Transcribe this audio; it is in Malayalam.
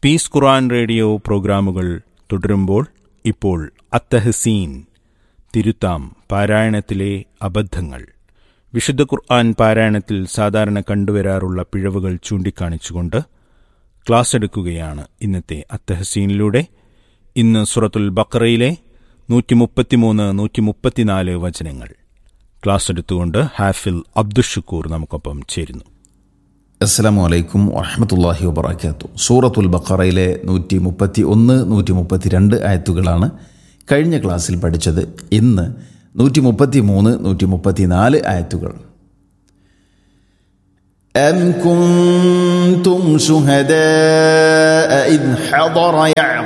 പീസ് ഖുറാൻ റേഡിയോ പ്രോഗ്രാമുകൾ തുടരുമ്പോൾ ഇപ്പോൾ അത്തഹസീൻ തിരുത്താം പാരായണത്തിലെ അബദ്ധങ്ങൾ വിശുദ്ധ ഖുർആൻ പാരായണത്തിൽ സാധാരണ കണ്ടുവരാറുള്ള പിഴവുകൾ ചൂണ്ടിക്കാണിച്ചുകൊണ്ട് ക്ലാസ് എടുക്കുകയാണ് ഇന്നത്തെ അത്തഹസീനിലൂടെ ഇന്ന് സുറത്തുൽ ബക്കറയിലെ നൂറ്റി മുപ്പത്തിമൂന്ന് നൂറ്റി മുപ്പത്തിനാല് വചനങ്ങൾ ക്ലാസ് എടുത്തുകൊണ്ട് ഹാഫിൽ അബ്ദുഷക്കൂർ നമുക്കൊപ്പം ചേരുന്നു അസ്സലാമു അലൈക്കും വറഹമത്തല്ലാഹി വബർക്കാത്തു സൂറത്തുൽ ബഖറയിലെ നൂറ്റി മുപ്പത്തി ഒന്ന് നൂറ്റി മുപ്പത്തി രണ്ട് ആയത്തുകളാണ് കഴിഞ്ഞ ക്ലാസ്സിൽ പഠിച്ചത് ഇന്ന് നൂറ്റി മുപ്പത്തി മൂന്ന് നൂറ്റി മുപ്പത്തി നാല് ആയത്തുകൾ أم كنتم شهداء إذ حضر يعقوب